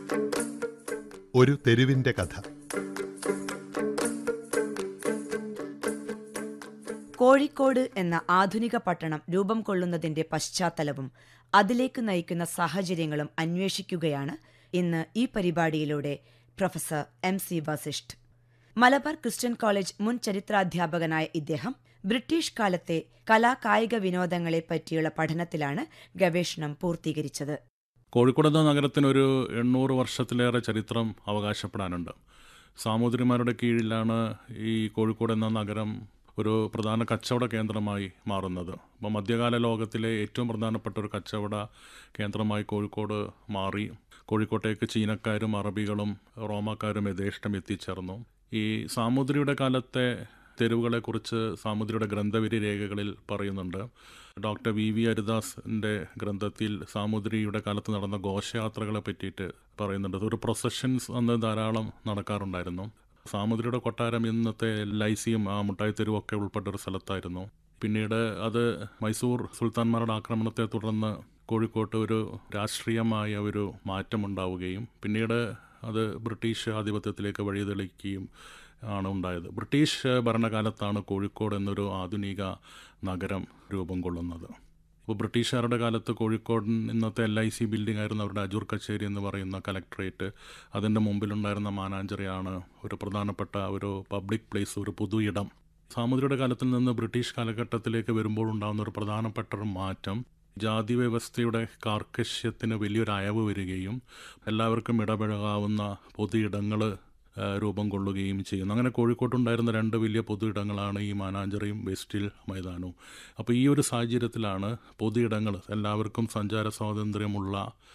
ഒരു തെരുവിന്റെ കഥ കോഴിക്കോട് എന്ന ആധുനിക പട്ടണം രൂപം കൊള്ളുന്നതിന്റെ പശ്ചാത്തലവും അതിലേക്ക് നയിക്കുന്ന സാഹചര്യങ്ങളും അന്വേഷിക്കുകയാണ് ഇന്ന് ഈ പരിപാടിയിലൂടെ professor M C Vasisht Malabar Christian college മുൻ ചരിത്രാധ്യാപകനായ ഇദ്ദേഹം ബ്രിട്ടീഷ് കാലത്തെ കലാകായിക വിനോദങ്ങളെ പറ്റിയുള്ള പഠനത്തിലാണ് ഗവേഷണം പൂർത്തീകരിച്ചത് കോഴിക്കോട് എന്ന നഗരത്തിനൊരു എണ്ണൂറ് വർഷത്തിലേറെ ചരിത്രം അവകാശപ്പെടാനുണ്ട് സാമൂതിരിമാരുടെ കീഴിലാണ് ഈ കോഴിക്കോട് എന്ന നഗരം ഒരു പ്രധാന കച്ചവട കേന്ദ്രമായി മാറുന്നത് അപ്പോൾ മധ്യകാല ലോകത്തിലെ ഏറ്റവും പ്രധാനപ്പെട്ട ഒരു കച്ചവട കേന്ദ്രമായി കോഴിക്കോട് മാറി കോഴിക്കോട്ടേക്ക് ചീനക്കാരും അറബികളും റോമാക്കാരും യഥേഷ്ടം എത്തിച്ചേർന്നു ഈ സാമൂതിരിയുടെ കാലത്തെ തെരുവുകളെക്കുറിച്ച് സാമൂതിരിയുടെ ഗ്രന്ഥവിരി രേഖകളിൽ പറയുന്നുണ്ട് ഡോക്ടർ വി വി ഹരിദാസിൻ്റെ ഗ്രന്ഥത്തിൽ സാമൂതിരിയുടെ കാലത്ത് നടന്ന ഘോഷയാത്രകളെ പറ്റിയിട്ട് പറയുന്നുണ്ട് ഒരു പ്രൊസഷൻസ് അന്ന് ധാരാളം നടക്കാറുണ്ടായിരുന്നു സാമൂതിരിയുടെ കൊട്ടാരം ഇന്നത്തെ ലൈസിയും ആ മുട്ടായി തെരുവൊക്കെ ഉൾപ്പെട്ട ഒരു സ്ഥലത്തായിരുന്നു പിന്നീട് അത് മൈസൂർ സുൽത്താൻമാരുടെ ആക്രമണത്തെ തുടർന്ന് കോഴിക്കോട്ട് ഒരു രാഷ്ട്രീയമായ ഒരു മാറ്റമുണ്ടാവുകയും പിന്നീട് അത് ബ്രിട്ടീഷ് ആധിപത്യത്തിലേക്ക് വഴിതെളിക്കുകയും ആണ് ഉണ്ടായത് ബ്രിട്ടീഷ് ഭരണകാലത്താണ് കോഴിക്കോട് എന്നൊരു ആധുനിക നഗരം രൂപം കൊള്ളുന്നത് അപ്പോൾ ബ്രിട്ടീഷുകാരുടെ കാലത്ത് കോഴിക്കോട് ഇന്നത്തെ എൽ ഐ സി ബിൽഡിംഗ് ആയിരുന്നു അവരുടെ അജൂർ കച്ചേരി എന്ന് പറയുന്ന കലക്ട്രേറ്റ് അതിൻ്റെ മുമ്പിലുണ്ടായിരുന്ന മാനാഞ്ചറിയാണ് ഒരു പ്രധാനപ്പെട്ട ഒരു പബ്ലിക് പ്ലേസ് ഒരു പൊതു ഇടം സാമുദ്രിയുടെ കാലത്തിൽ നിന്ന് ബ്രിട്ടീഷ് കാലഘട്ടത്തിലേക്ക് വരുമ്പോൾ ഉണ്ടാകുന്ന ഒരു പ്രധാനപ്പെട്ട ഒരു മാറ്റം ജാതി വ്യവസ്ഥയുടെ കാർക്കശ്യത്തിന് വലിയൊരു അയവ് വരികയും എല്ലാവർക്കും ഇടപഴകാവുന്ന പൊതു ഇടങ്ങൾ രൂപം കൊള്ളുകയും ചെയ്യുന്നു അങ്ങനെ കോഴിക്കോട്ടുണ്ടായിരുന്ന രണ്ട് വലിയ പൊതു ഇടങ്ങളാണ് ഈ മാനാഞ്ചറിയും വെസ്റ്റിൽ മൈതാനവും അപ്പോൾ ഈ ഒരു സാഹചര്യത്തിലാണ് പൊതു ഇടങ്ങൾ എല്ലാവർക്കും സഞ്ചാര സ്വാതന്ത്ര്യമുള്ള